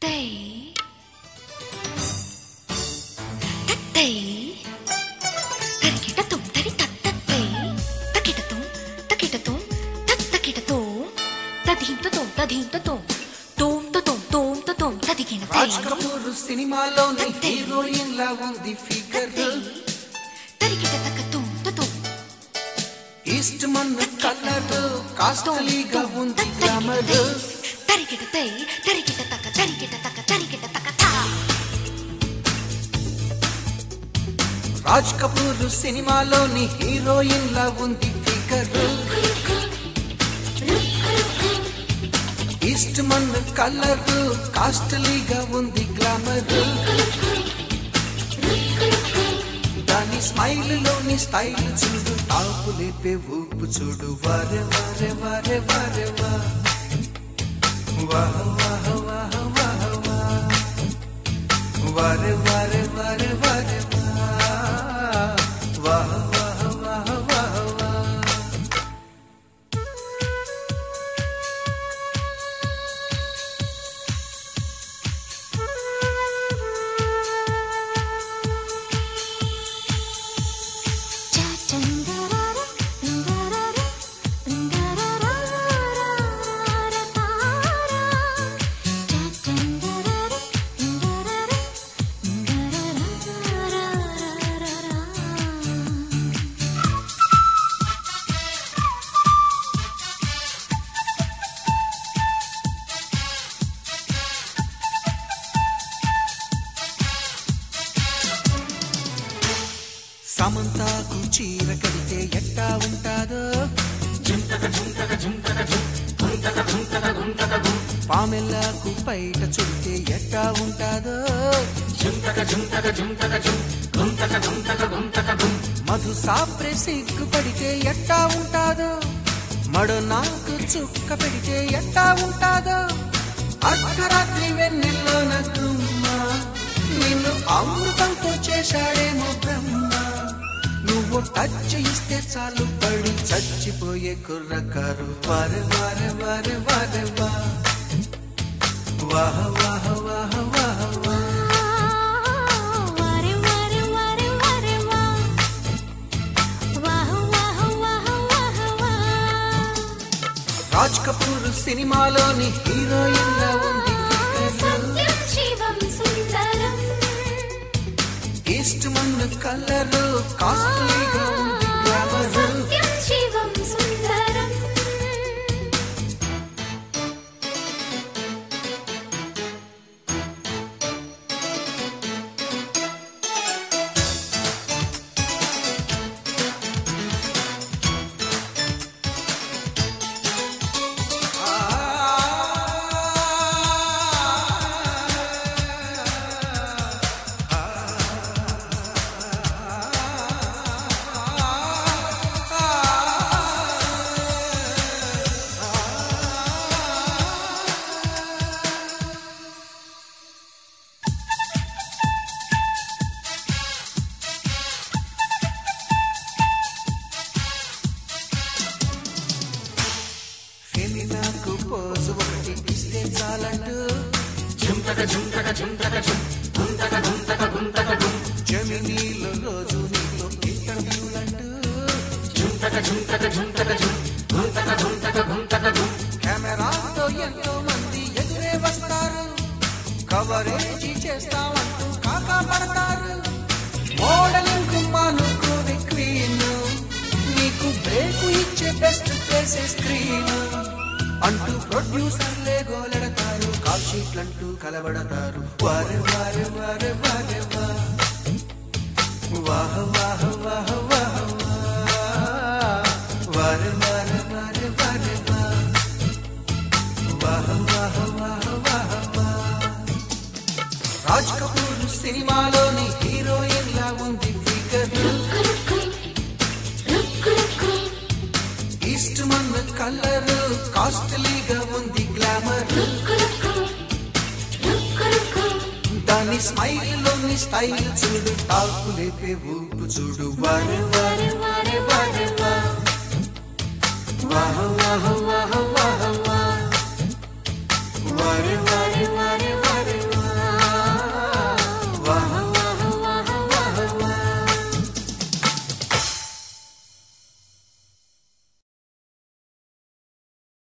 తత్తై తత్తై తరికిటతో తరి తత్తై తకిటతో తకిటతో తత్తకిటతో తదీంతతో తదీంతతో తోంతతో తోంతతో తదిగిన రాజ్ కపూర్ సినిమాలోని హీరోయిన్ లా ఉంది ఫిగర్ తరికిట తక్క తోంతతో ఈస్ట్ మన్ కలర్ కాస్ట్లీగా ఉంది గ్లామర్ తరికిట తై తరికిట తక్క తరికిట తక్క తరికిట తక్క తా రాజ్ కపూర్ సినిమాలోని హీరోయిన్ లా ఉంది ఫిగర్ ఈస్ట్ మన్ కలర్ కాస్ట్లీగా ఉంది గ్లామర్ దాని స్మైల్ లోని స్టైల్ చూడు టాపు లేపే ఊపు చూడు వారే వారే వారే వారే వా వాహ వాహ వాహ వాహ వా వారే వారే వారే వారే వా వాహ వాహ వాహ వాహ వా సమంతాకు చీర కడితే ఎట్టా ఉంటాదో పామెల్లాకు పైట చుడితే ఎట్టా ఉంటాదో మధు సాప్రె సిగ్గు పడితే ఎట్టా ఉంటాదో మడు నాకు చుక్క పెడితే ఎట్టా ఉంటాదో అర్ధరాత్రి వెన్నెల్లో నగ్గుమ్మ నిన్ను అమృతంతో చేశాడేమో బ్రహ్మ నువ్వు టచ్ ఇస్తే చాలు పడి చచ్చిపోయే కుర్రకారు వారే వారే వారే వారే వా వాహ వాహ వాహ వాహ వా రాజ్ కపూర్ సినిమాలోని హీరోయిన్ లా ఉంది ఈస్ట్ మన్ కలర్ కాస్ట్లీగా ఉంది గ్లామర్ ఫెమినాకు పోజు ఒకటి ఇస్తే చాలంటూ జమినీలో రోజు నీతో ఇంటర్వ్యూలంటూ కెమెరాతో ఎంతో మంది ఎదురే వస్తారు కవరేజీ చేస్తామంటూ కాకా పడతారు మోడలింగ్ మానుకోని క్వీన్ నీకు బ్రేక్ ఇచ్చే బెస్ట్ ప్లేసే స్క్రీన్ అంటూ ప్రొడ్యూసర్లే గోలెడతారు కాల్ షీట్లంటూ కలబడతారు వారే వారే వారే వారే వా వాహ వాహ వాహ వాహ వా వారే వారే వారే వారే వా వాహ వాహ వాహ వాహ వా రాజ్ కపూర్ సినిమాలోని హీరోయిన్ లా ఉంది ఫిగర్ ఈస్ట్ మన్ కలర్ కాస్ట్లీగా ఉంది గ్లామర్ దాని స్మైల్ లోని స్టైల్ చూడు టాపు లేపే ఊపు చూడు వారే వారే వారే వారే వా వాహ వాహ